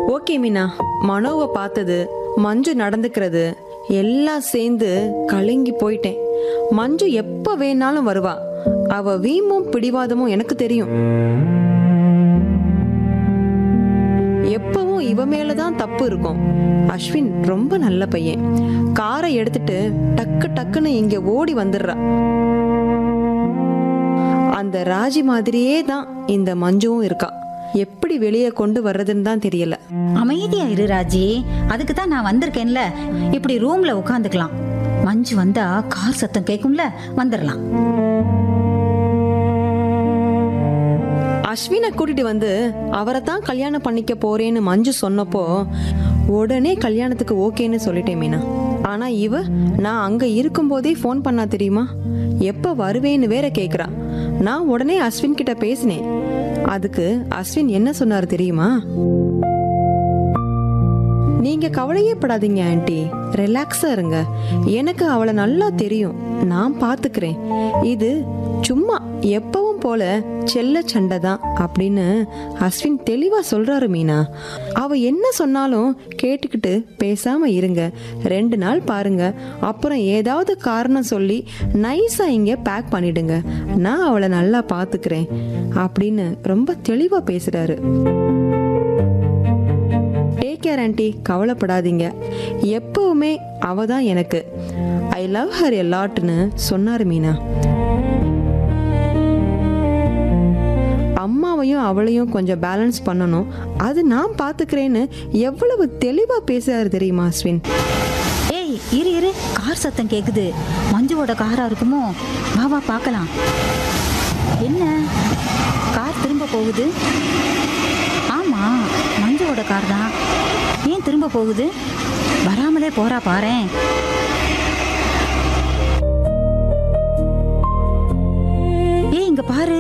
okay Meena மனோவை பார்த்தது மஞ்சு நடந்துக்கிறது எல்லாம் சேர்ந்து கலங்கி போயிட்டேன் மஞ்சு எப்ப வேணாலும் வருவா அவ வீமும் பிடிவாதமும் எனக்கு தெரியும் எப்பவும் இவ மேலதான் தப்பு இருக்கும் அஸ்வின் ரொம்ப நல்ல பையன் காரை எடுத்துட்டு டக்கு டக்குன்னு இங்க ஓடி வந்துடுறா அந்த ராஜி மாதிரியே தான் இந்த மஞ்சுவும் இருக்கா எப்படி வெளியே கொண்டு வர்றதுன்னு தான் தெரியல அமைதியா இரு ராஜி அதுக்கு தான் நான் வந்திருக்கேன்ல இப்படி ரூம்ல உட்காந்துக்கலாம் மஞ்சு வந்தா கார் சத்தம் கேட்கும்ல வந்துடலாம் அஸ்வினை கூட்டிட்டு வந்து அவரை தான் கல்யாணம் பண்ணிக்க போறேன்னு மஞ்சு சொன்னப்போ உடனே கல்யாணத்துக்கு ஓகேன்னு சொல்லிட்டேன் மீனா ஆனா இவ நான் அங்க இருக்கும்போதே ஃபோன் பண்ணா தெரியுமா எப்ப வருவேன்னு வேற கேக்குறா நான் உடனே அஸ்வின் கிட்ட பேசினேன் அதுக்கு அஸ்வின் என்ன சொன்னாரு தெரியுமா நீங்க கவலையே படாதீங்க ஆன்ட்டி ரிலாக்ஸா இருங்க எனக்கு அவளை நல்லா தெரியும் நான் பாத்துக்கிறேன் இது சும்மா எப்பவும் போல செல்ல சண்டை தான் அப்படின்னு அஸ்வின் தெளிவா சொல்றாரு மீனா அவ என்ன சொன்னாலும் கேட்டுக்கிட்டு பேசாம இருங்க ரெண்டு நாள் பாருங்க அப்புறம் ஏதாவது காரணம் சொல்லி நைஸா இங்க பேக் பண்ணிடுங்க நான் அவளை நல்லா பாத்துக்கிறேன் அப்படின்னு ரொம்ப தெளிவா பேசுறாரு டேக் கேர் ஆண்டி கவலைப்படாதீங்க எப்பவுமே அவ தான் எனக்கு ஐ லவ் ஹர் எல்லாட்னு சொன்னார் மீனா அம்மாவையும் அவளையும் கொஞ்சம் பேலன்ஸ் பண்ணணும் அது நான் பார்த்துக்கிறேன்னு எவ்வளவு தெளிவாக பேசுறாரு தெரியுமா அஸ்வின் ஏய் இரு இரு கார் சத்தம் கேக்குது மஞ்சுவோட காரா இருக்குமோ வா வா பார்க்கலாம் என்ன கார் திரும்ப போகுது ஆமா மஞ்சுவோட கார் தான் ஏன் திரும்ப போகுது வராமலே போறா பாரேன்